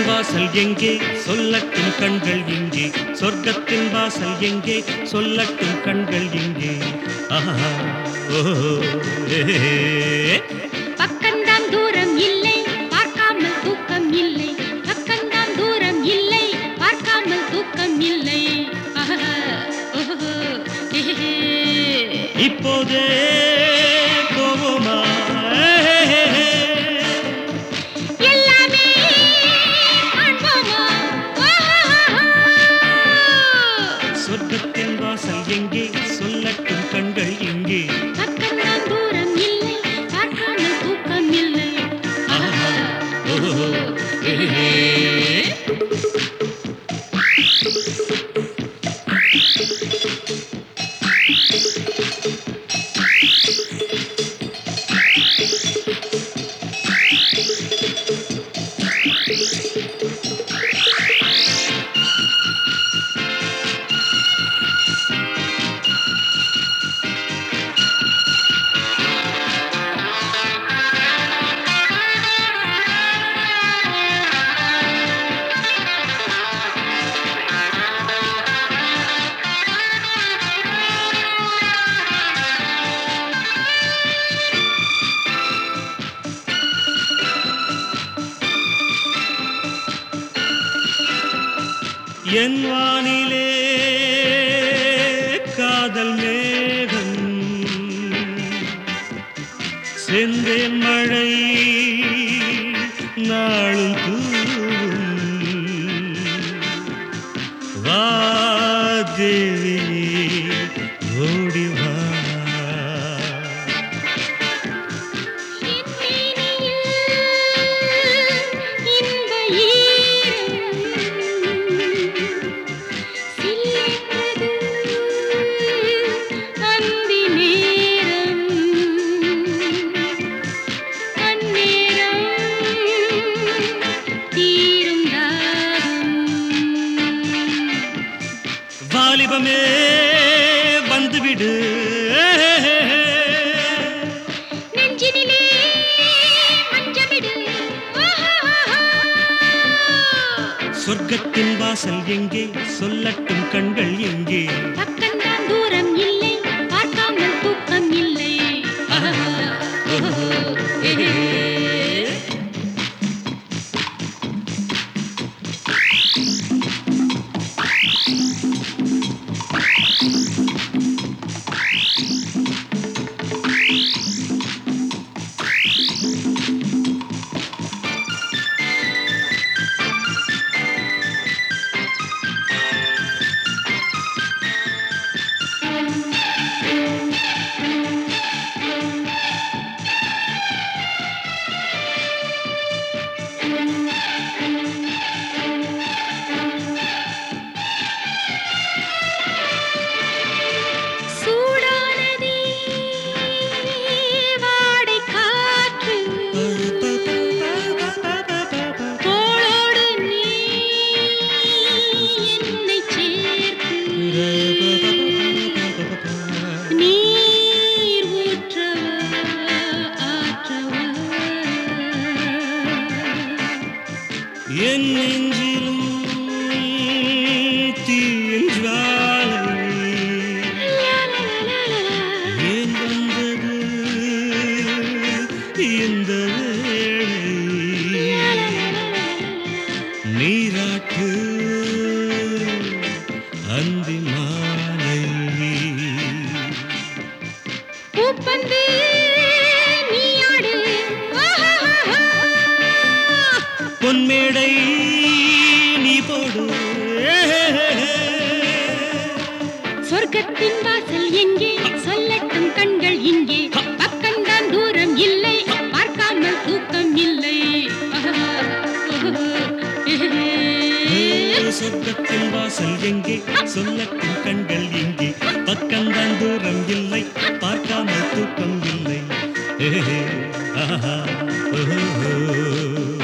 சொர்க்கத்தின் வாசல் எங்கே சொல்லட்டும் கண்கள் இங்கே சொர்க்கத்தின் வாசல் எங்கே சொல்லட்டும் கண்கள் இங்கே ஆஹா ஓஹோ ஏ பக்கம்தான் தூரம் இல்லை பார்க்காமல் தூக்கம் இல்லை பக்கம்தான் தூரம் இல்லை பார்க்காமல் தூக்கம் இல்லை ஆஹா, ஓஹோ, ஏஹே. இப்போதே போவோமா எல்லாமே காண்போமா? ஆஹா. சொர்க்கத்தின் வாசல் எங்கே சொல்லட்டும் கண்கள் எங்கே பக்கம்தான் தூரம் இல்லை பார்க்காமல் தூக்கம் இல்லை ஆஹா, ஓஹோ ஏ என் வானிலே காதல் மேகம் செந்தேன் மழை நாளும் தூவும் வா தேவியே ஓடி வா என் மேனியில் இன்ப ஈரம் சில்லென்றது அந்தி நேரம் அந்நேரம் தீரும் தாகம் வாலிபமே வந்துவிடு நெஞ்சினிலே மஞ்சமிடு ஆஹா சொர்க்கத்தின் வாசல் எங்கே சொல்லட்டும் கண்கள் எங்கே பக்கம்தான் தூரம் இல்லை பார்க்காமல் தூக்கம் இல்லை ஆஹா, ஓஹோ, ஏஹே. சூடானதே வாடை காற்று தோளோடு நீ என்னை சேர்த்து நீர் ஊற்றவா ஆற்றவா என் நெஞ்சிலும் தீயின் ஜுவாலை ஏன் வந்தது இந்த வேளை நீராட்டு அந்தி மாலை பூப்பந்து நீயாடு ஆஹா பொன்மேடை நீ போடு சொர்க்கத்தின் வாசல் எங்கே சொல்லட்டும் கண்கள் இங்கே பக்கம்தான் தூரம் இல்லை பார்க்காமல் தூக்கம் இல்லை ஆஹா, ஓஹோ, ஏஹே. சொர்க்கத்தின் வாசல் எங்கே சொல்லட்டும் கண்கள் எங்கே பக்கம்தான் தூரம் இல்லை பார்க்காமல் தூக்கம் இல்லை ஏஹே, ஆஹா, ஓஹோ.